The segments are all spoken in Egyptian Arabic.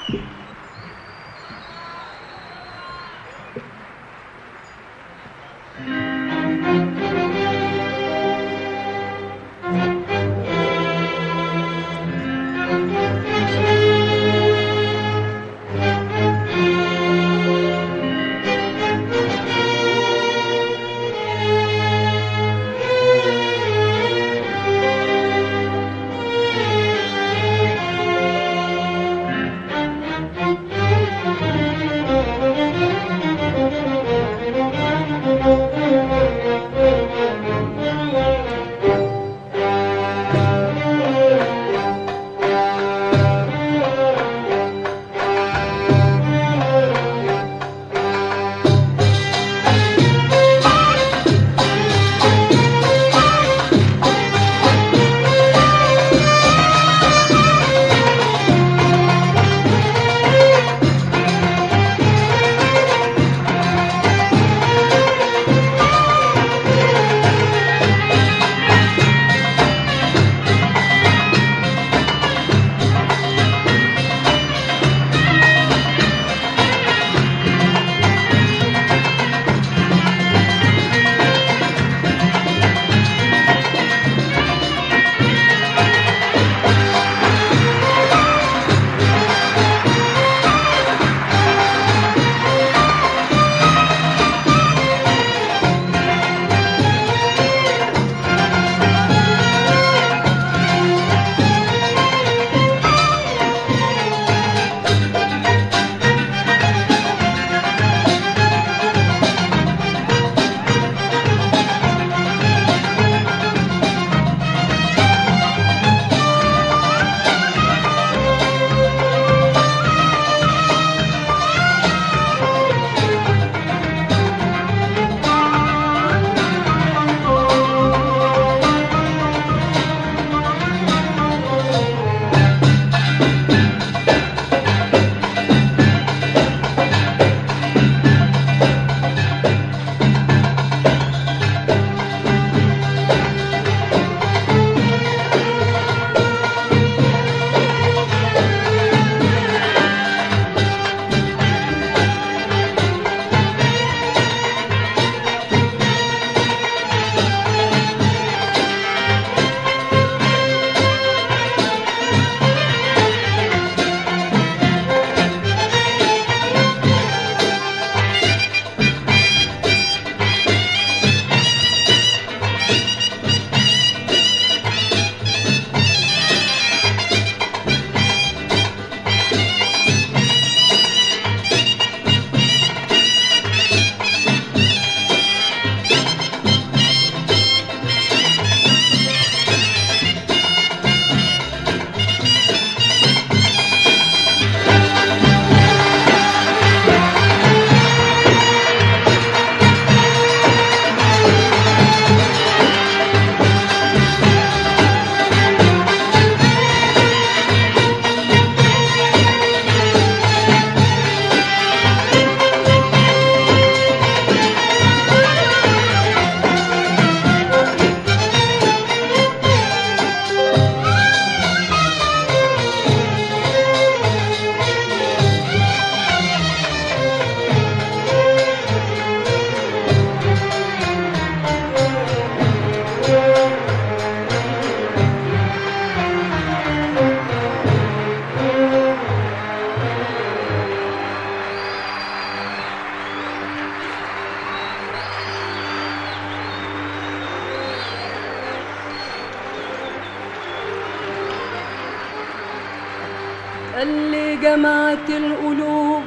اللي جمعت القلوب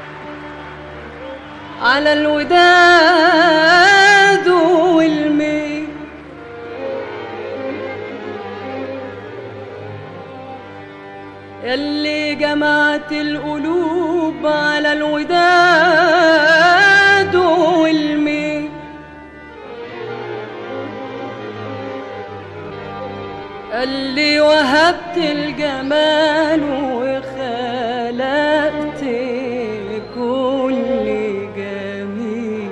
على الوداد والميل اللي جمعت القلوب على الوداد والميل اللي وهبت الجمال وخلقت كل جميل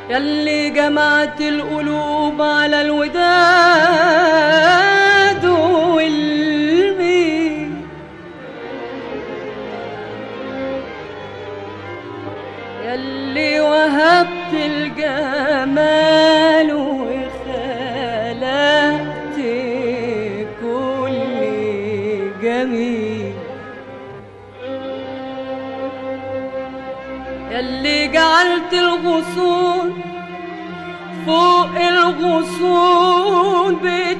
يلي جمعت القلوب على الوداد والمين يلي وهبت الجمال وخلقت كل جميل يلي جعلت الغصون فوق الغصون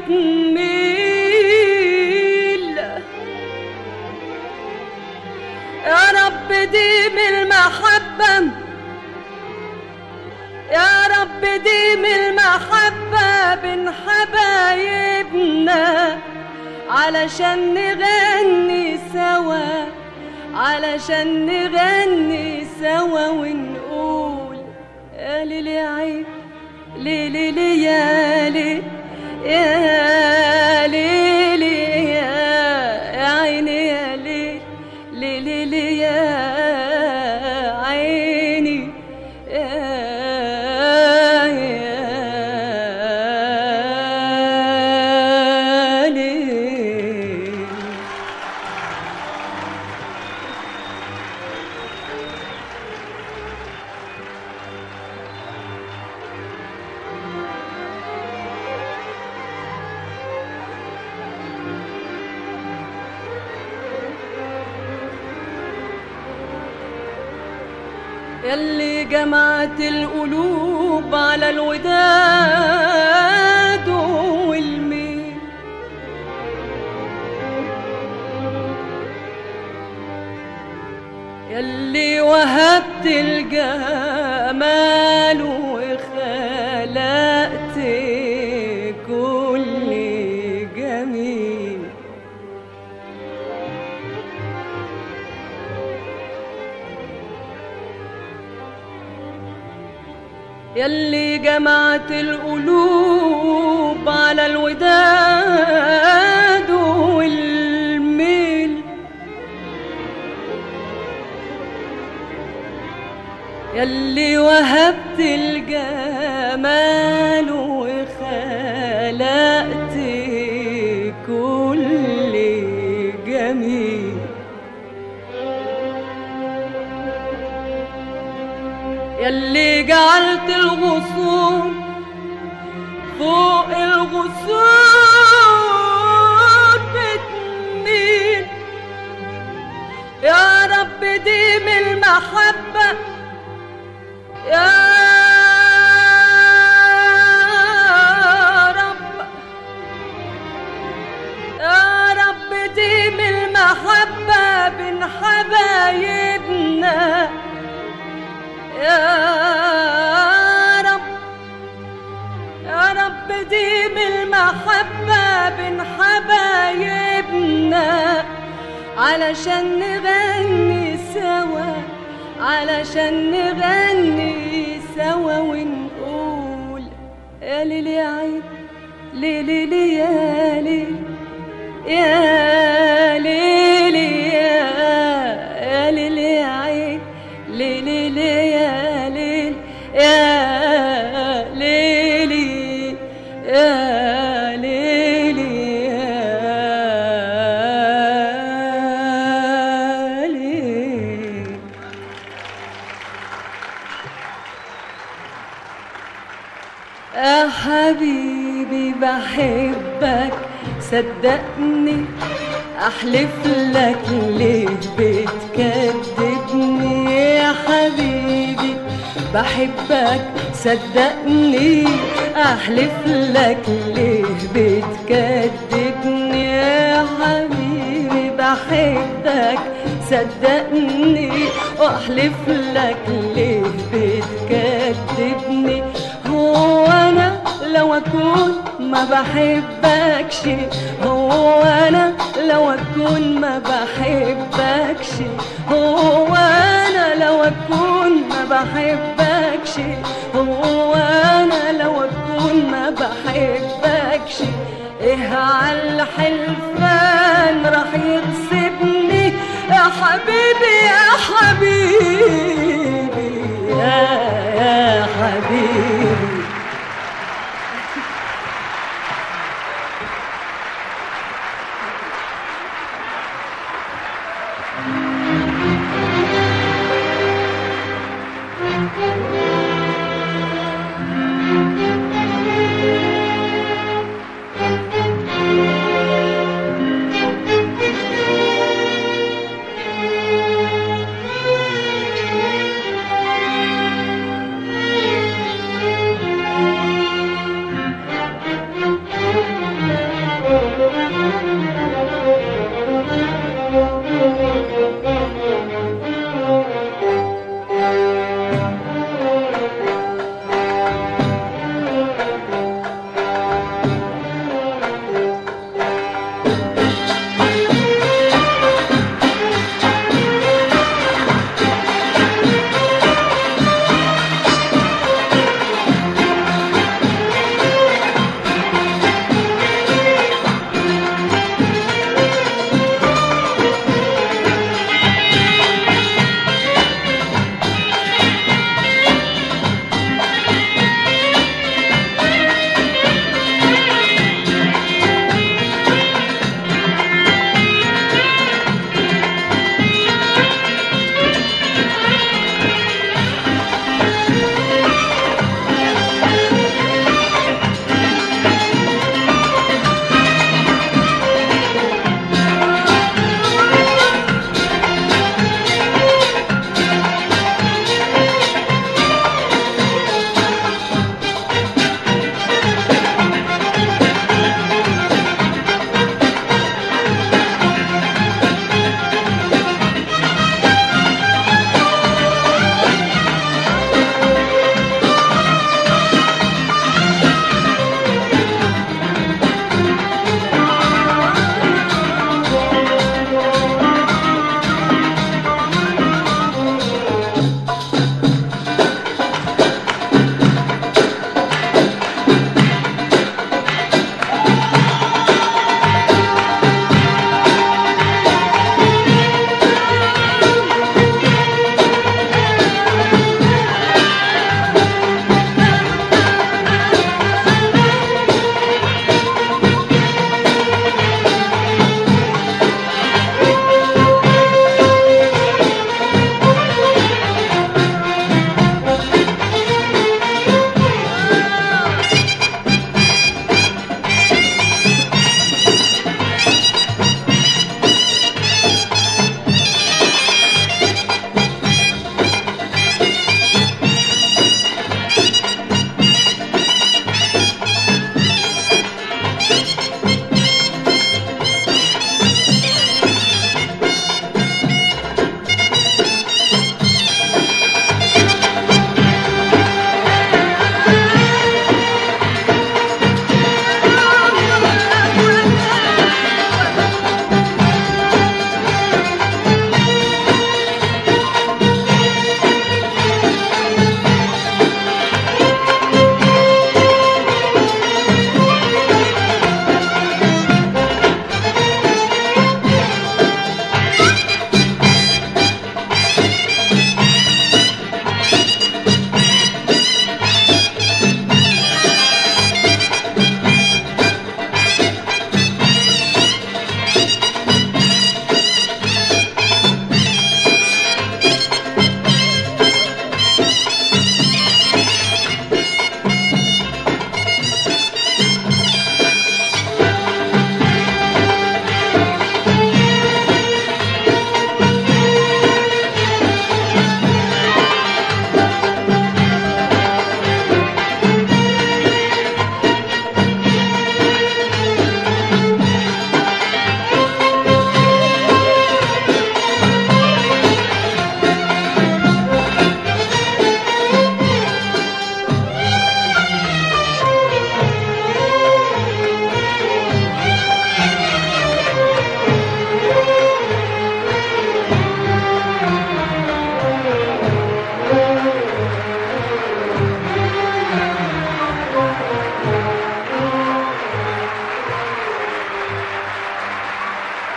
بتميل يا رب ديم المحبة يا رب ديم المحبة بين حبايبنا علشان نغني سوا علشان نغني سوا ونقول يا ليلي يا عين ليلي لي يا لي يا ليلي يا يا عيني يا ليل ليلي لي يا عيني يا يا ليل يلي جمعت القلوب على الوداد والميل يلي وهبت الجمال وخلقت كل جميل يلي جمعت القلوب على الوداد والميل يلي وهبت الجمال وخلقت كل جميل يلي جعلت الغصون فوق الغصون بتميل يا رب ديم المحبة يا رب يا رب ديم المحبة بين حبايبنا يا رب يا رب ديم المحبة بين حبايبنا علشان نغني سوا علشان نغني سوا ونقول يا ليل يا عين ليلي لي يا ليل يا ليلي يا يا ليل يا عين ليلي لي يا ليل يا ليلي يا ليلي يا ليل يا حبيبي بحبك صدقني احلف لك ليه بتكذبني يا حبيبي بحبك صدقني احلف لك ليه بتكذبني يا حبيبي بحبك صدقني واحلف لك ليه بتكذبني هو انا لو اكون ما بحبكش هو انا لو اكون ما بحبكش هو انا لو اكون ما بحبكش هو انا لو اكون ما بحبكش ايه على الحلفان راح يغصبني يا حبيبي يا حبيبي يا يا حبيبي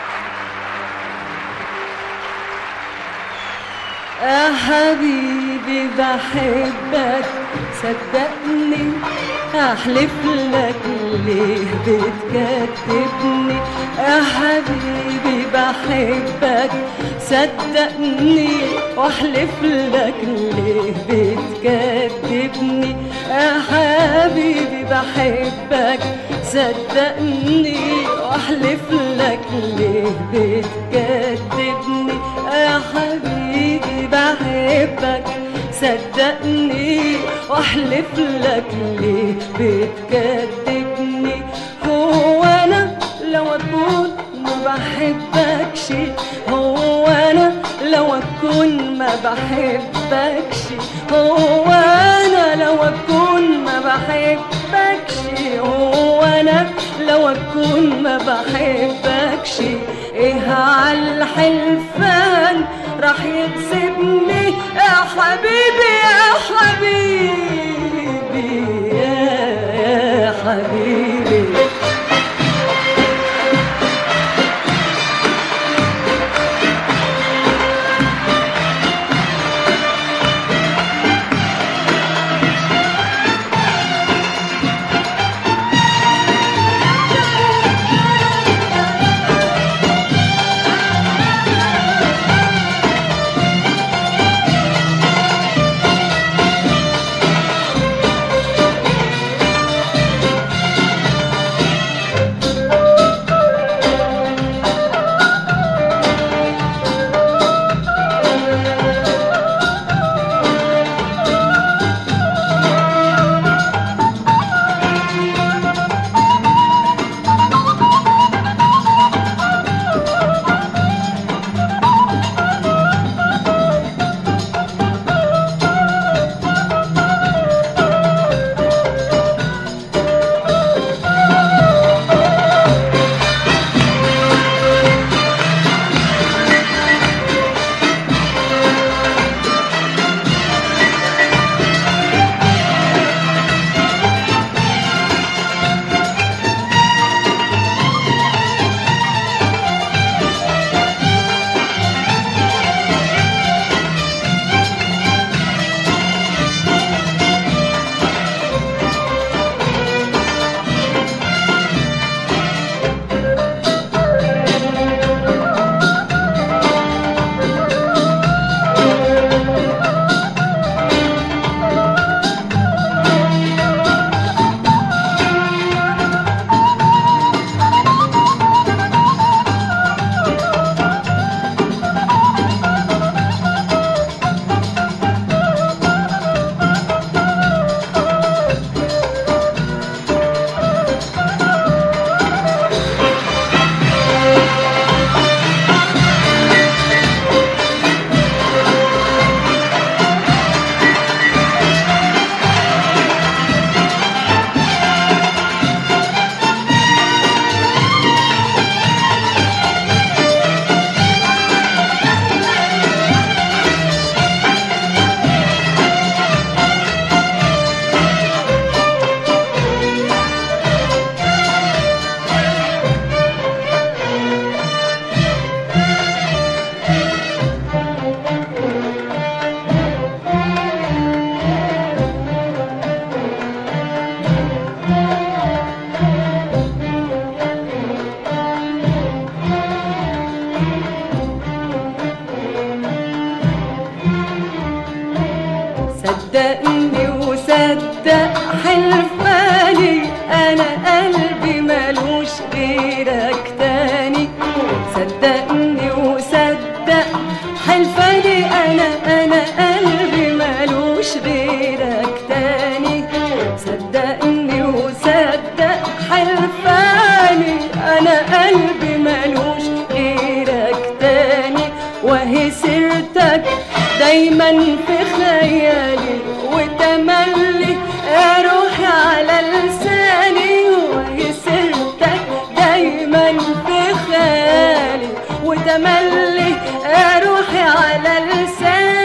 يا حبيبي حبيبي بحبك صدقني احلف لك ليه بتكذبني يا حبيبي بحبك صدقني واحلف لك ليه بتكذبني يا حبيبي بحبك صدقني واحلف لك ليه بتكذبني يا حبيبي بحبك صدقني واحلف لك ليه بتكذبني هو انا لو اكون ما بحبكش هو انا لو اكون ما بحبكش هو انا لو اكون ما بحبكش هو انا لو اكون ما بحبكش ايه عالحلفان راح يكسبني يا حبيبي يا حبيبي يا, يا حبيبي صدقني وصدق حلفاني انا قلبي ملوش غيرك تاني صدقني وصدق حلفاني انا انا قلبي ملوش غيرك تاني صدقني وصدق حلفاني انا قلبي ملوش غيرك تاني وهي سيرتك دايما في خيالي وتملي روحي على لساني وهي سيرتك دايما في خيالي وتملي روحي على لساني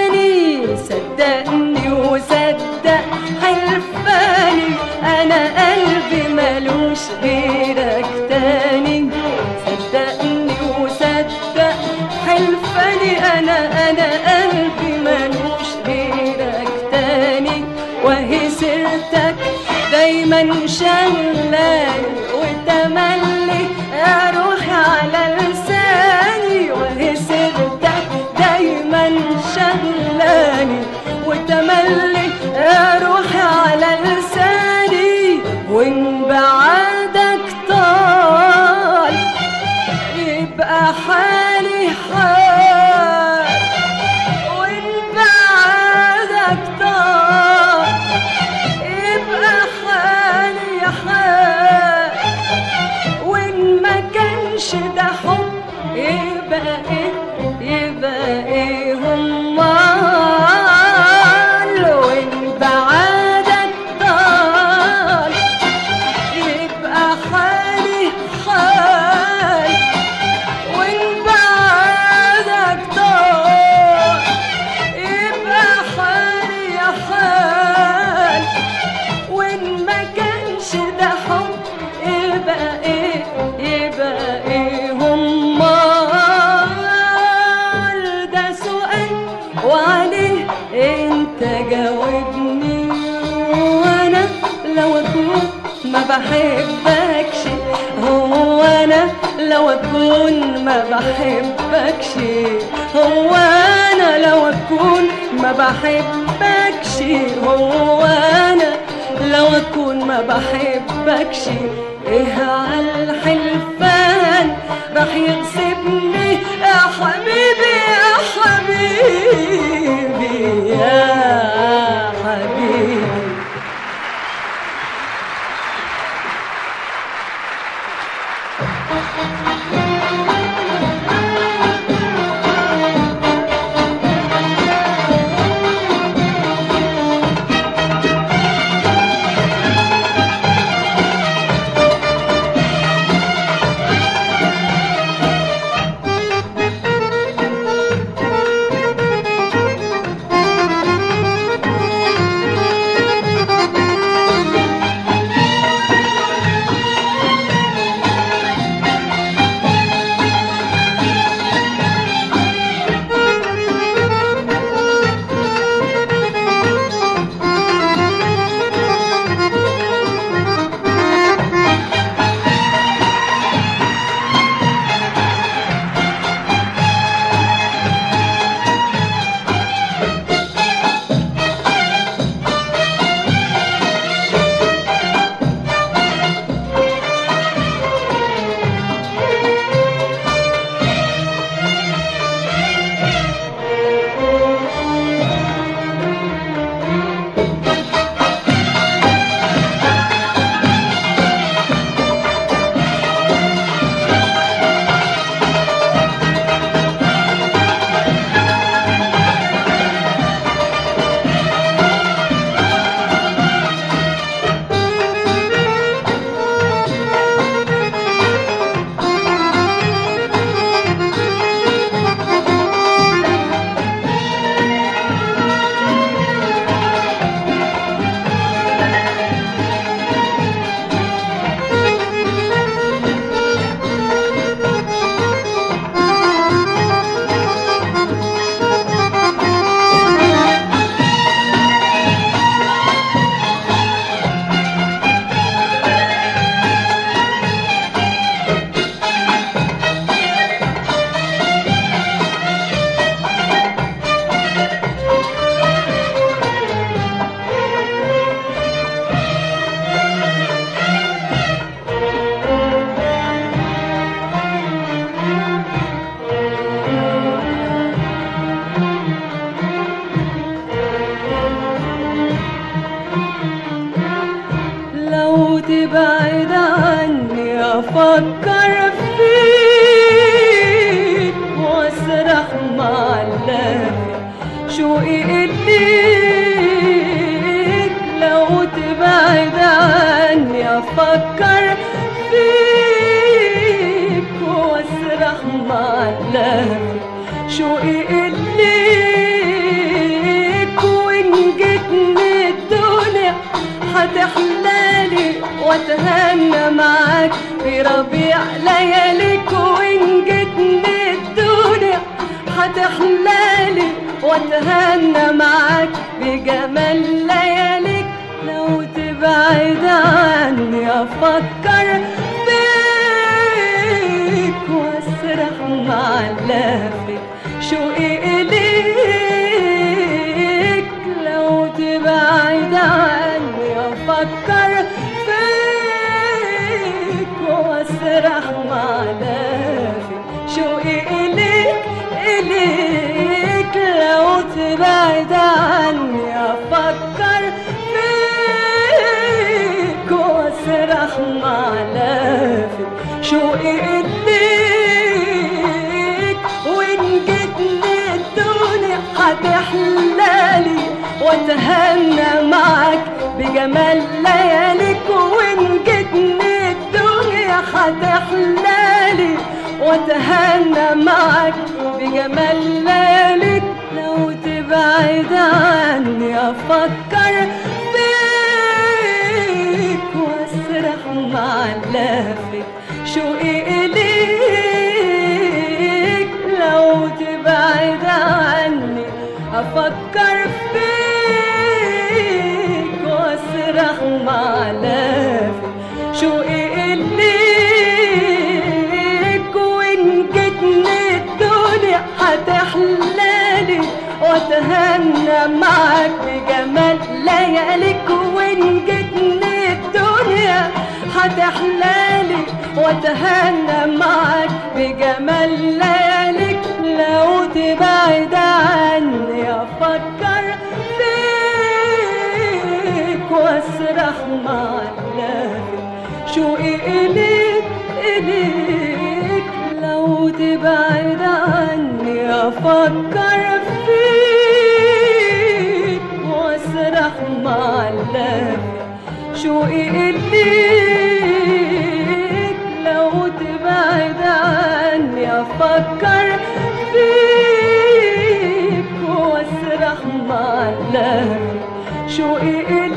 دايما شغلاني وتملي اروح على لساني وهي سيرتك دايما شغلاني وتملي اروح على لساني وان بعدك طال يبقى حالي حال وان بعدك طال يبقى حالي حال وان ما كانش ده حب يبقى ايه يبقى ايه امال وان بعدك طال يبقى حالي حال وان بعدك طال يبقى حالي حال وان ما كانش ده حب يبقى ايه يبقى ايه امال ده سؤال وعليه انت جاوبني وانا لو اكون ما بحبكش هو انا لو اكون ما بحبكش هو انا لو اكون ما بحبكش هو انا لو اكون ما بحبكش ايه على الحلفان راح يغصبني يا حبيبي يا حبيبي يا حبيبي لو تبعد عني افكر فيك واسرح مع اللهفة شوقي اليك لو تبعد عني افكر فيك واسرح مع اللهفة شوقي اليك وان جيتني الدنيا هتحلالي واتهنى معاك في ربيع لياليك وان جيتني الدنيا هتحلالي واتهنى معاك بجمال لياليك لو تبقى تبعد عني افكر فيك واسرح مع لافك شوقي اليك لو تبعد عني افكر فيك واسرح مع لافك شوقي اليك اليك لو تبعد عني افكر فيك واسرح مع لافك شوقي اليك وان جيتني الدنيا هتحلالي واتهنى معك بجمال لياليك وان جيتني الدنيا هتحلالي واتهنى معك بجمال لياليك لو تبعد عني افكر فيك واسرح مع لافك شوقي اليك لو تبعد عني افكر فيك واسرح مع لافك شوقي اليك وان جيتني الدنيا هتحلالي واتهنى معك بجمال لياليك وان جيتني الدنيا هتحلالي واتهنى معك بجمال لياليك لو تبعد عني افكر فيك واسرح مع لافك شوقي اليك اليك لو تبعد عني افكر فيك واسرح مع لافك شوقي اليك لو تبعد عني افكر فيك واسرح مع لافك شوقي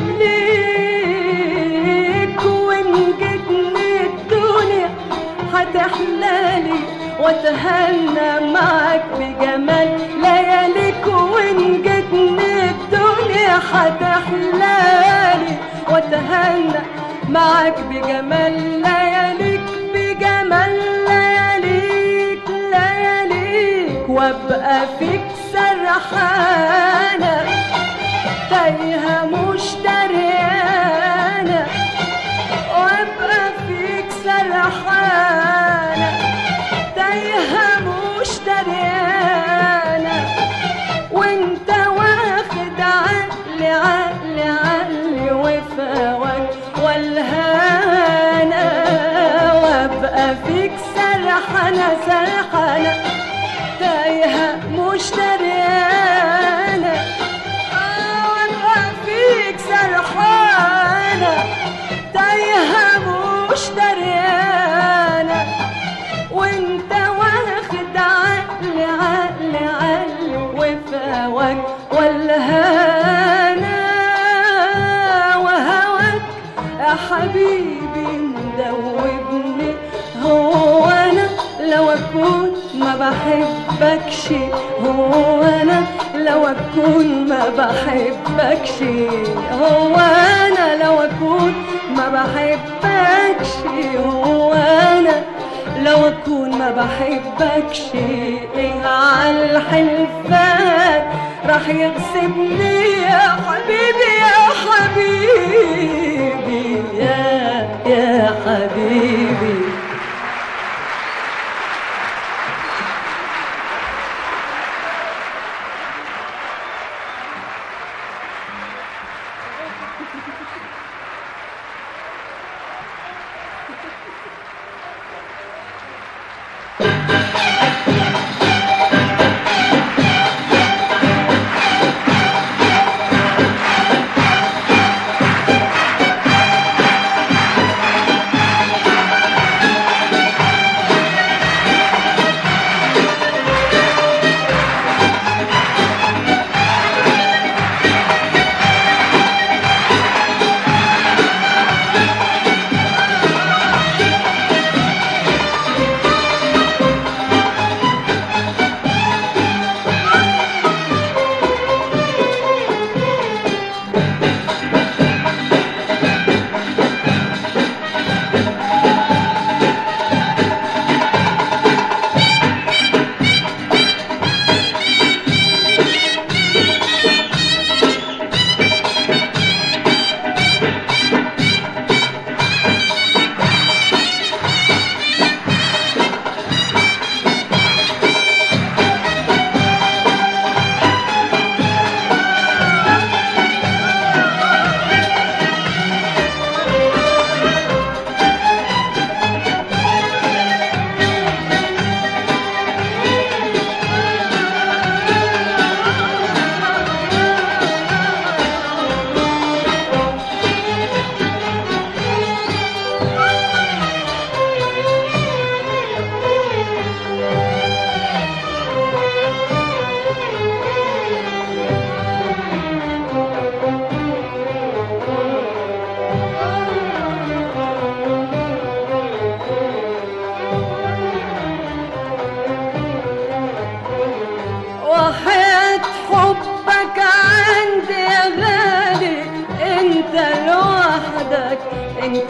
اليك وان جيتني الدنيا هتحلالي واتهنى معك بجمال لياليك وان جيتني الدنيا هتحلالي واتهنى معك بجمال لياليك بجمال لياليك لياليك وابقى فيك سرحانه تايهه مش دريانه وابقى فيك سرحانه تايهه مش دريانه وانت واخد عقلي عقلي عقلي وفاوك والهانا وابقى فيك سرحانه سرحانه تايهه مش دريانه آه، وابقى فيك سرحانه تايهه مش دريانه وانت واخد عقلي عقلي عقلي وفاوك والهانا وهواك يا حبيبي مدوبني هو انا لو اكون ما بحبكش هو انا لو اكون ما بحبكش هو انا لو اكون ما بحبكش هو انا لو اكون ما بحبكش ايه على الحلفان راح يغصبني يا حبيبي يا حبيبي يا يا حبيبي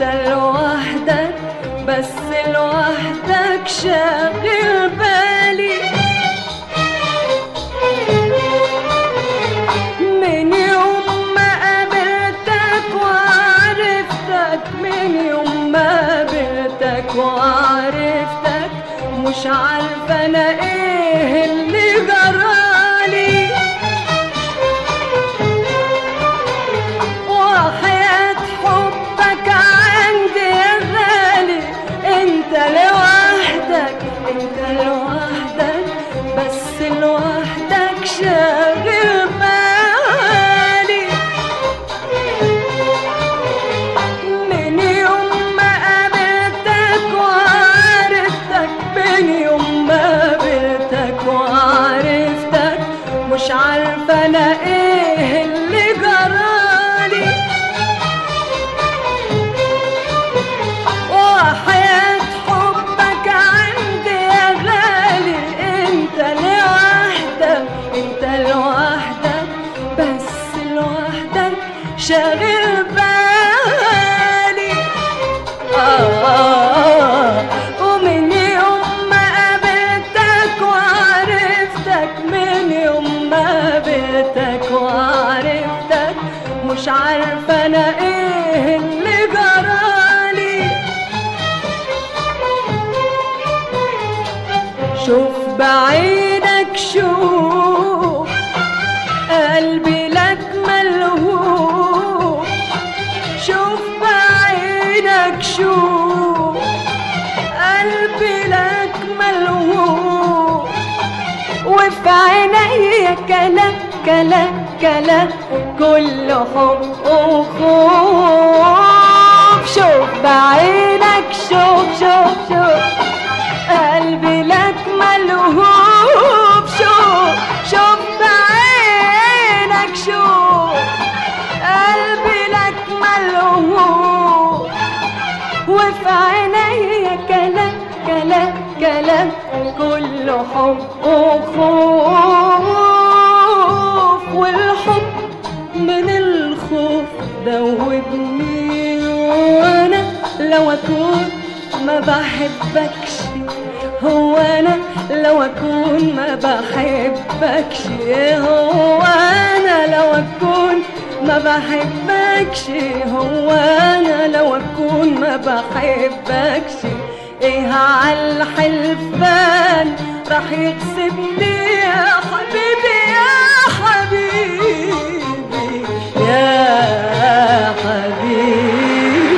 انت لوحدك بس لوحدك شاغل بالي من يوم ما قابلتك وعرفتك من يوم ما قابلتك وعرفتك مش عارفة أنا إيه اللي جرالي وحياة حبك عندي يا غالي انت لوحدك انت لوحدك بس لوحدك شاغل بالي من يوم ما قابلتك وعرفتك من يوم ما قابلتك وعرفتك مش عارفة أنا إيه اللي جرالي وحياة حبك عندي يا غالي انت لوحدك انت لوحدك بس لوحدك شاغل بالي آه ومن يوم ما قابلتك وعرفتك من يوم ما قابلتك وعرفتك مش عارفة أنا إيه اللي جرالي شوف بعينك شوف قلبي لك ملهوف شوف بعينك شوف قلبي لك ملهوف وفي عيني كلام كلام كلام كله حب وخوف شوف بعينك شوف شوف شوف قلبي لك ملهوف شوف شوف بعينك شوف قلبي لك ملهوف وفي عيني كلام كلام كلام كله حب وخوف والحب من الخوف دوبني وانا لو اكون ما بحبكش هو انا لو اكون ما بحبكش هو انا لو اكون ما بحبكش هو انا لو اكون ما بحبكش ايه على الحلفان راح يكسبني يا حبيبي يا حبيبي يا حبيبي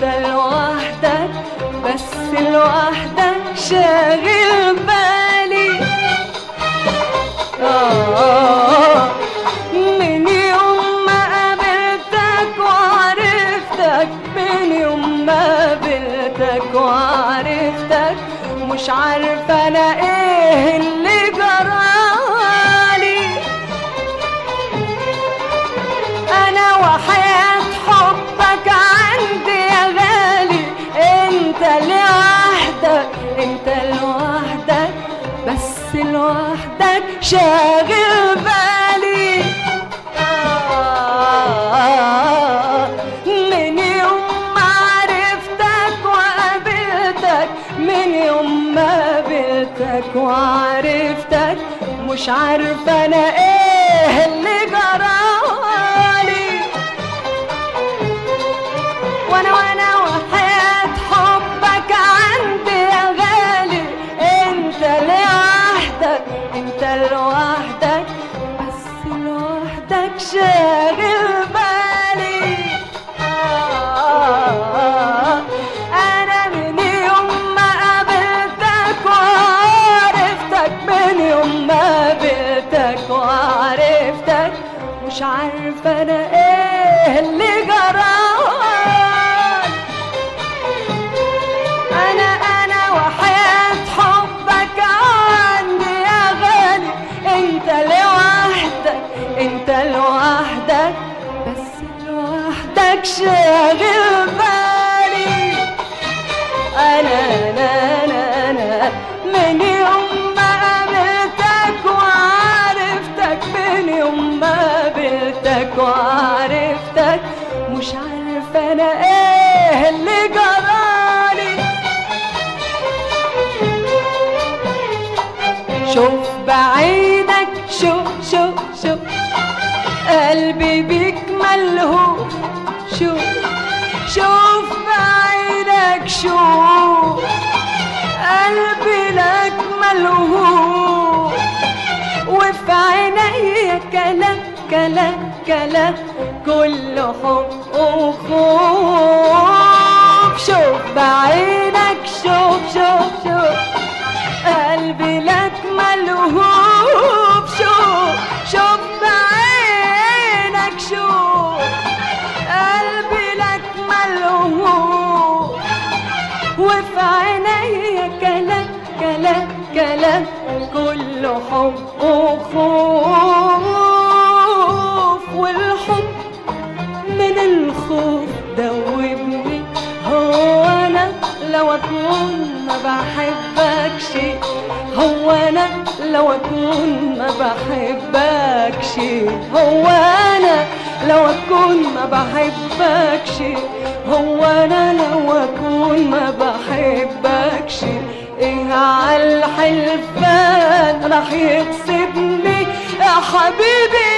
انت لوحدك بس لوحدك شاغل بالي آه من يوم ما قابلتك وعرفتك من يوم ما قابلتك وعرفتك مش عارفة أنا إيه اللي جرالي أنا وحياة حبك عندي يا غالي أنت لوحدك أنت لوحدك بس لوحدك شاغل بالي آه من يوم ما عرفتك وقابلتك من يوم ما قابلتك وعرفتك مش عارفة أنا إيه اللي جرالي وانا وانا وحياة حبك عندي يا غالي انت لوحدك انت لوحدك بس لوحدك شاغل بالي آه انا من يوم ما قابلتك وعرفتك من يوم ما قابلتك وعرفتك مش عارفة انا ايه اللي جرالي انا انا وحياة حبك عندي يا غالي انت لوحدك انت لوحدك بس لوحدك شاغل بالي انا انا انا انا من يوم ما قابلتك وعرفتك من يوم ما قابلتك وعرفتك مش عارفه انا ايه اللي جرالي شوف بعينك شوف شوف شوف قلبي بيك ملهوف شوف شوف بعينك شوف قلبي لك ملهوف وفي عيني كلام كلام كلام كله حب وخوف شوف بعينك شوف شوف شوف قلبي لك ملهوف شوف شوف بعينك شوف قلبي لك ملهوف وفي عيني كلام كلام كلام كله حب وخوف والحب من الخوف دوبني هو انا لو اكون ما بحبكش هو انا لو اكون ما بحبكش هو انا لو اكون ما بحبكش هو انا لو اكون ما بحبكش ايه عالحلفان راح يكسبني يا حبيبي